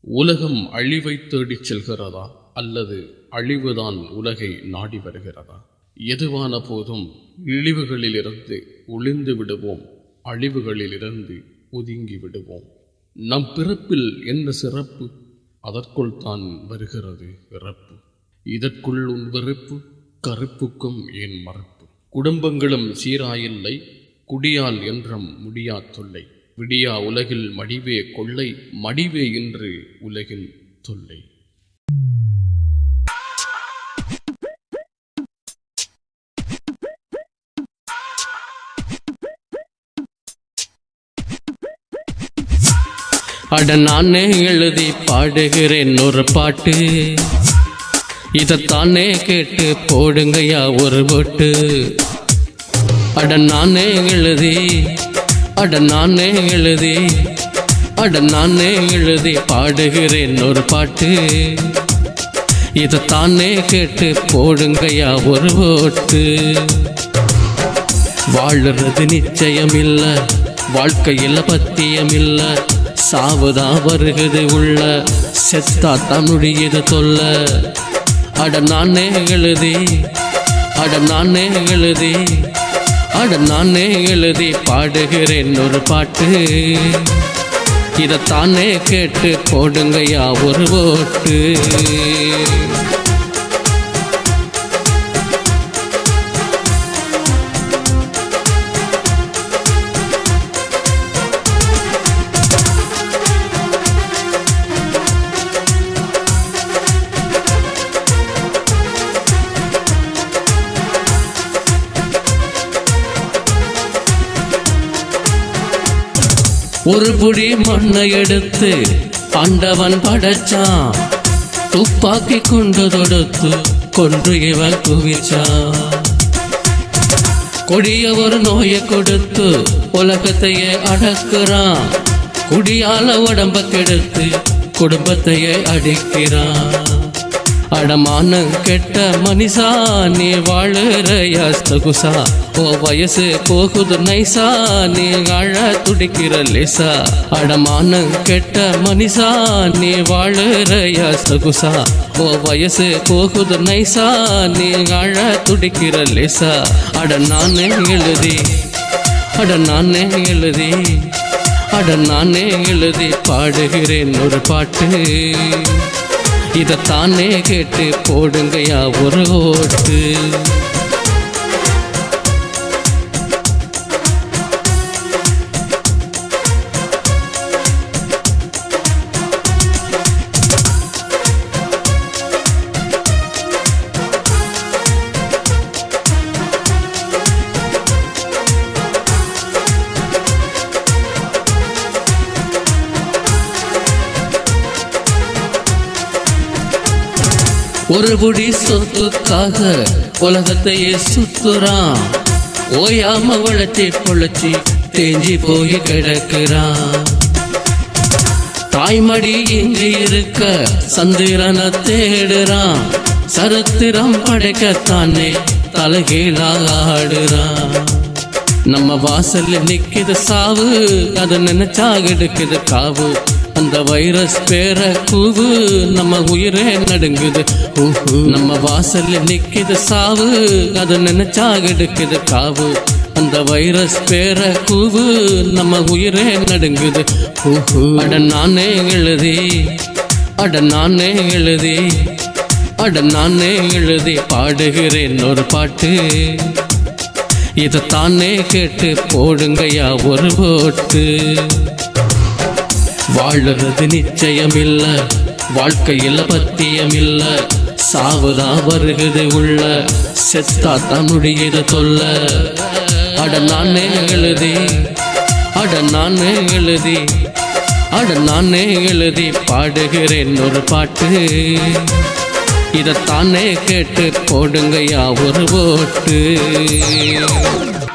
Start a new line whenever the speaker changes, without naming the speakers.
உலகம் அழிவைத் தேடிச் செல்கிறதா அல்லது அழிவுதான் உலகை நாடி வருகிறதா எதுவான போதும் இழிவுகளிலிருந்து ஒளிந்து விடுவோம் அழிவுகளிலிருந்து ஒதுங்கி விடுவோம் நம் பிறப்பில் என்ன சிறப்பு அதற்குள் தான் வருகிறது இறப்பு இதற்குள் உன் வெறுப்பு கருப்புக்கும் ஏன் மறுப்பு குடும்பங்களும் சீராயில்லை குடியால் என்றும் முடியா தொல்லை விடியா உலகில் மடிவே கொள்ளை மடிவே இன்று உலகின் தொல்லை
அட நானே எழுதி பாடுகிறேன் ஒரு பாட்டு இதைத்தானே கேட்டு போடுங்கய்யா ஒரு போட்டு அட நானே எழுதி அட நானே எழுதி அட நானே எழுதி பாடுகிறேன் ஒரு பாட்டு இதைத்தானே கேட்டு போடுங்கய்யா ஒரு ஓட்டு வாழுறது நிச்சயம் இல்ல வாழ்க்கையில பத்தியம் இல்ல சாவுதான் வருகுது உள்ள செத்தா தமிழியது தொல்ல அட நானே எழுதி அட நானே எழுதி அட நானே எழுதி பாடுகிறேன் ஒரு பாட்டு இதைத்தானே கேட்டு போடுங்கய்யா ஒரு ஓட்டு ஒரு புடி மண்ணை எடுத்து ஆண்டவன் படைச்சான் துப்பாக்கி கொண்டு தொடுத்து கொன்று இவன் குவிச்சான் கொடிய ஒரு நோயை கொடுத்து உலகத்தையே அடக்குறான் குடியால உடம்ப கெடுத்து குடும்பத்தையே அடிக்கிறான் அடமான கெட்ட மனிஷா நீ வாழுற யாஸ்தகுசா ஓ வயசு போகுது நைசா நீ அழ துடிக்கிற லேசா அடமான கெட்ட மனிஷா நீ வாழுற யாஸ்தகுசா ஓ வயசு போகுது நைசா நீ அழ துடிக்கிற லேசா அட நானே எழுதி அட நானே எழுதி அட நானே எழுதி பாடுகிறேன் ஒரு பாட்டு இதைத்தானே கேட்டு போடுங்கய்யா ஒரு ஓட்டு ஒரு புடி சொத்துக்காக உலகத்தையே சுத்துறான் ஓயாம வளர்த்தி பொழைச்சி தேஞ்சி போய் கிடக்குறான் தாய்மடி இன்றி இருக்க சந்திரனை தேடுறான் சரித்திரம் படைக்கத்தானே தலைகீழாக ஆடுறான் நம்ம வாசல்ல நிக்குது சாவு அதை நினைச்சா எடுக்குது காவு அந்த வைரஸ் பேர கூவு நம்ம உயிரே நடுங்குது ஊஹு. நம்ம வாசல்ல நிக்குது சாவு அதை நினைச்சா எடுக்குது காவு அந்த வைரஸ் பேர கூவு நம்ம உயிரே நடுங்குது ஊஹு. அட நானே எழுதி அட நானே எழுதி அட நானே எழுதி பாடுகிறேன் ஒரு பாட்டு இதைத்தானே கேட்டு போடுங்கய்யா ஒரு ஓட்டு வாழுறது நிச்சயம் இல்ல வாழ்க்கையில பத்தியம் இல்ல சாவுதான் வருகுது உள்ள செத்தா தமிழியது தொல்ல அட நானே எழுதி அட நானே எழுதி அட நானே எழுதி பாடுகிறேன் ஒரு பாட்டு இதைத்தானே கேட்டு போடுங்கய்யா ஒரு ஓட்டு